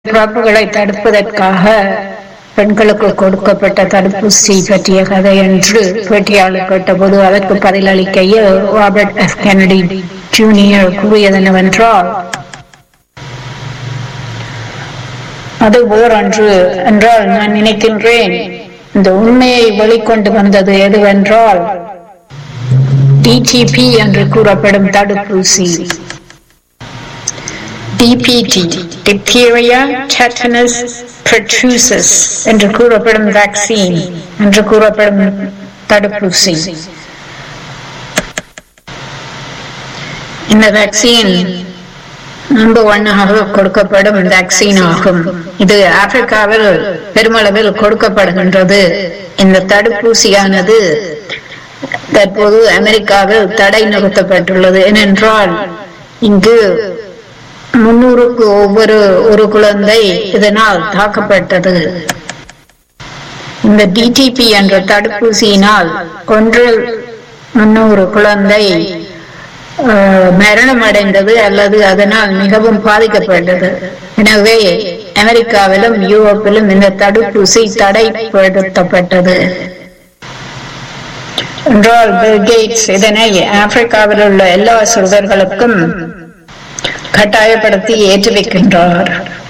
பிறப்புகளை தடுப்பதற்காக பெண்களுக்கு கொடுக்கப்பட்ட தடுப்பூசி பற்றிய கதை என்று பேட்டியாளர் கேட்டபோது அதற்கு பதிலளிக்கையில் ராபர்ட் எஃப் கெனடி ஜூனியர் கூறியது என்னவென்றால் அது ஓரன்று என்றால் நான் நினைக்கின்றேன் இந்த உண்மையை வெளிக்கொண்டு வந்தது எதுவென்றால் டிடிபி என்று கூறப்படும் தடுப்பூசி டிபிடி diphtheria tetanus pertussis என்று கூறப்படும் வேக்சின் என்று கூறப்படும் தடுப்பூசி இந்த வேக்சின் நம்பர் ஒன்னாக கொடுக்கப்படும் வேக்சின் ஆகும் இது ஆப்பிரிக்காவில் பெருமளவில் கொடுக்கப்படுகின்றது இந்த தடுப்பூசியானது தற்போது அமெரிக்காவில் தடை நிறுத்தப்பட்டுள்ளது ஏனென்றால் இங்கு முன்னூறுக்கு ஒவ்வொரு ஒரு குழந்தை இதனால் தாக்கப்பட்டது இந்த டிடிபி என்ற தடுப்பூசியினால் ஒன்றில் முன்னூறு குழந்தை மரணம் அடைந்தது அல்லது அதனால் மிகவும் பாதிக்கப்பட்டது எனவே அமெரிக்காவிலும் யூரோப்பிலும் இந்த தடுப்பூசி தடைப்படுத்தப்பட்டது என்றால் பில் கேட்ஸ் இதனை ஆப்பிரிக்காவில் உள்ள எல்லா சிறுவர்களுக்கும் கட்டாயப்படுத்தி ஏற்றுவிக்கின்றார்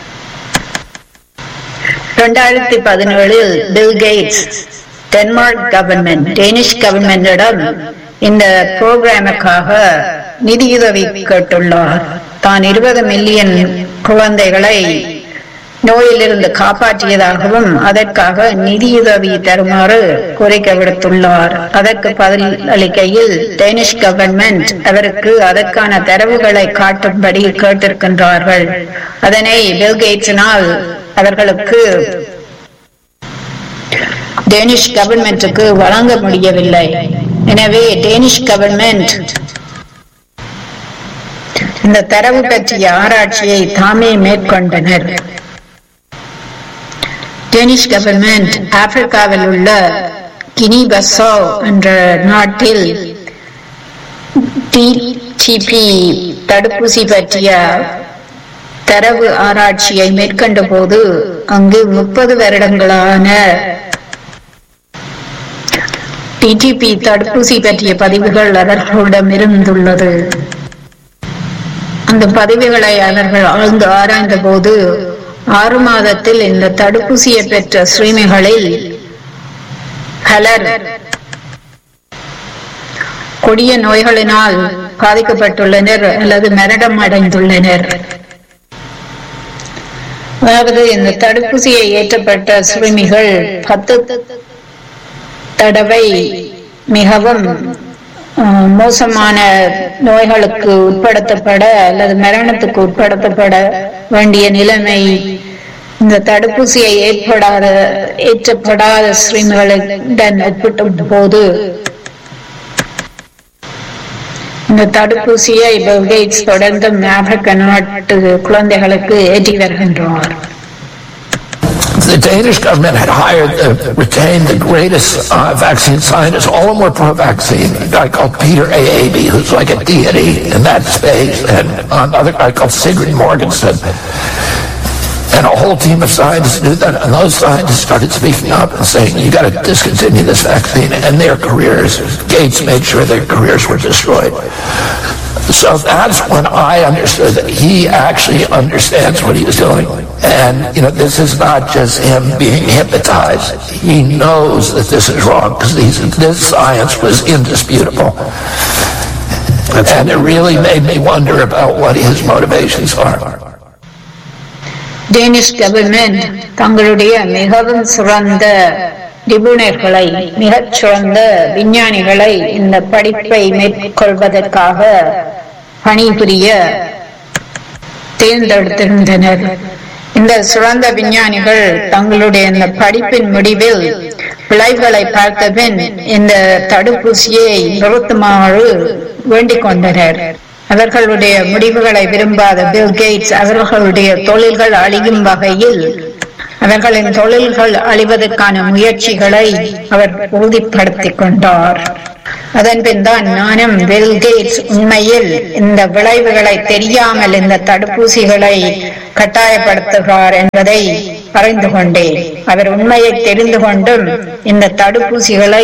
இரண்டாயிரத்தி பதினேழில் Bill Gates Denmark government Danish கவர்மெண்டிடம் இந்த புரோகிராமுக்காக நிதியுதவி கேட்டுள்ளார் தான் இருபது மில்லியன் குழந்தைகளை நோயிலிருந்து காப்பாற்றியதாகவும் அதற்காக நிதியுதவி தருமாறு கோரிக்கை விடுத்துள்ளார் அதற்கு பதில் அளிக்கையில் டேனிஷ் கவர்மெண்ட் அவருக்கு அதற்கான தரவுகளை காட்டும்படி கேட்டிருக்கின்றார்கள் அதனை பில்கேட்ஸினால் அவர்களுக்கு டேனிஷ் கவர்மெண்ட்டுக்கு வழங்க முடியவில்லை எனவே டேனிஷ் கவர்மெண்ட் இந்த தரவு பற்றிய ஆராய்ச்சியை தாமே மேற்கொண்டனர் டேனிஷ் கவர்மெண்ட் ஆப்பிரிக்காவில் உள்ள கினி பசோ என்ற நாட்டில் டிடிபி தடுப்பூசி பற்றிய தரவு ஆராய்ச்சியை மேற்கொண்ட போது அங்கு முப்பது வருடங்களான டிடிபி தடுப்பூசி பற்றிய பதிவுகள் அவர்களிடம் இருந்துள்ளது அந்த பதிவுகளை அவர்கள் ஆழ்ந்து ஆராய்ந்த போது ஆறு மாதத்தில் இந்த தடுப்பூசியை பெற்ற சிறுமிகளில் பலர் கொடிய நோய்களினால் பாதிக்கப்பட்டுள்ளனர் அல்லது மரணம் அடைந்துள்ளனர் அதாவது இந்த தடுப்பூசியை ஏற்றப்பட்ட சிறுமிகள் பத்து தடவை மிகவும் மோசமான நோய்களுக்கு உட்படுத்தப்பட அல்லது மரணத்துக்கு உட்படுத்தப்பட வேண்டிய நிலைமை இந்த தடுப்பூசியை ஏற்படாத ஏற்றப்படாத சிறுமிகளுடன் ஒப்பிட்ட போது இந்த தடுப்பூசியை பில்கேட்ஸ் தொடர்ந்து ஆப்பிரிக்க நாட்டு குழந்தைகளுக்கு ஏற்றி வருகின்றனர் the Danish government had hired, uh, retained the greatest uh, vaccine scientists. All of them were pro-vaccine. A guy called Peter Aaby, who's like a deity in that space, and another guy called Sigrid Morgensen. And a whole team of scientists did that, and those scientists started speaking up and saying, you got to discontinue this vaccine, and their careers, Gates made sure their careers were destroyed. So that's when I understood that he actually understands what he was doing. And, you know, this is not just him being hypnotized. He knows that this is wrong because this science was indisputable. And it really made me wonder about what his motivations are. Danish government தங்களுடைய மிகவும் சிறந்த நிபுணர்களை மிகச் சிறந்த விஞ்ஞானிகளை இந்த படிப்பை மேற்கொள்வதற்காக பணிபுரிய தேர்ந்தெடுத்திருந்தனர் இந்த சிறந்த விஞ்ஞானிகள் தங்களுடைய இந்த படிப்பின் முடிவில் விளைவுகளை பார்த்த பின் இந்த தடுப்பூசியை நிறுத்துமாறு வேண்டிக் கொண்டனர் அவர்களுடைய முடிவுகளை விரும்பாத பில் கேட்ஸ் அவர்களுடைய தொழில்கள் அழியும் வகையில் அவர்களின் தொழில்கள் அழிவதற்கான முயற்சிகளை அவர் உறுதிப்படுத்திக் கொண்டார் அதன் பின் தான் நானும் பில் கேட்ஸ் உண்மையில் இந்த விளைவுகளை தெரியாமல் இந்த தடுப்பூசிகளை கட்டாயப்படுத்துகிறார் என்பதை அறிந்து கொண்டேன் அவர் உண்மையை தெரிந்து கொண்டும் இந்த தடுப்பூசிகளை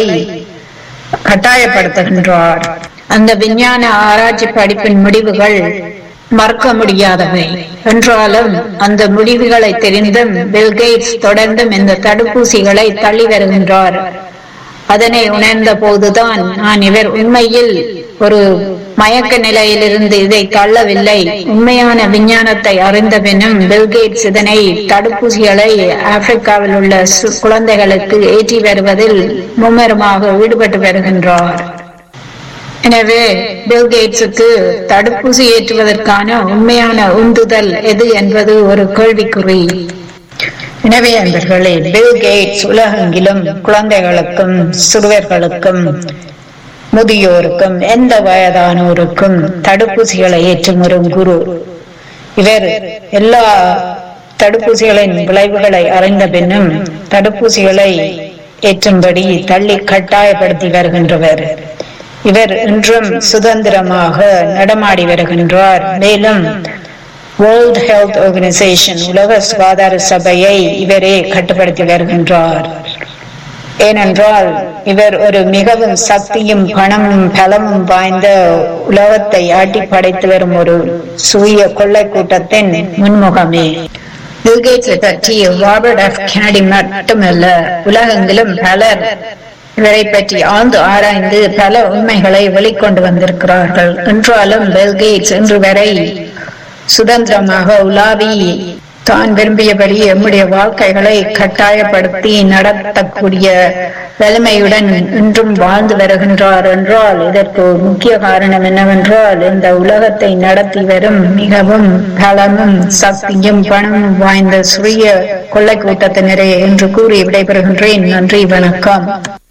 கட்டாயப்படுத்துகின்றார் அந்த விஞ்ஞான ஆராய்ச்சி படிப்பின் முடிவுகள் மறக்க முடியாதவை என்றாலும் அந்த முடிவுகளை தெரிந்தும் பில்கேட்ஸ் தொடர்ந்தும் இந்த தடுப்பூசிகளை தள்ளி வருகின்றார் அதனை உணர்ந்த போதுதான் நான் இவர் உண்மையில் ஒரு மயக்க நிலையிலிருந்து இதை தள்ளவில்லை உண்மையான விஞ்ஞானத்தை அறிந்த பின்னும் பில்கேட்ஸ் இதனை தடுப்பூசிகளை ஆப்பிரிக்காவில் உள்ள சு- குழந்தைகளுக்கு ஏற்றி வருவதில் மும்முரமாக ஈடுபட்டு வருகின்றார் எனவே பில் கேட்ஸுக்கு தடுப்பூசி ஏற்றுவதற்கான உண்மையான உந்துதல் எது என்பது ஒரு கேள்விக்குறி எனவே அன்பர்களே பில் கேட்ஸ் உலகெங்கிலும் குழந்தைகளுக்கும் சிறுவர்களுக்கும் முதியோருக்கும் எந்த வயதானோருக்கும் தடுப்பூசிகளை ஏற்றும் ஒரு குரு இவர் எல்லா தடுப்பூசிகளின் விளைவுகளை அறிந்த பின்னும் தடுப்பூசிகளை ஏற்றும்படி தள்ளி கட்டாயப்படுத்தி வருகின்றவர் இவர் இன்றும் சுதந்திரமாக நடமாடி வருகின்றார் மேலும் வேர்ல்ட் ஹெல்த் ஆர்கனைசேஷன் உலக சுகாதார சபையை இவரே கட்டுப்படுத்தி வருகின்றார் ஏனென்றால் இவர் ஒரு மிகவும் சக்தியும் பணமும் பலமும் வாய்ந்த உலகத்தை ஆட்டி படைத்து வரும் ஒரு சூரிய கொள்ளை கூட்டத்தின் முன்முகமே பில்கேட்ஸை பற்றி ராபர்ட் எஃப் கெனடி மட்டுமல்ல உலகெங்கிலும் பலர் இவரை பற்றி ஆழ்ந்து ஆராய்ந்து பல உண்மைகளை வெளிக்கொண்டு வந்திருக்கிறார்கள் என்றாலும் பில்கேட்ஸ் இன்று வரை சுதந்திரமாக உலாவி தான் விரும்பியபடி எம்முடைய வாழ்க்கைகளை கட்டாயப்படுத்தி நடத்தக்கூடிய வலிமையுடன் இன்றும் வாழ்ந்து வருகின்றார் என்றால் இதற்கு முக்கிய காரணம் என்னவென்றால் இந்த உலகத்தை நடத்தி வரும் மிகவும் பலமும் சக்தியும் பணமும் வாய்ந்த சிறிய கொள்ளை கூட்டத்தினரே என்று கூறி விடைபெறுகின்றேன் நன்றி வணக்கம்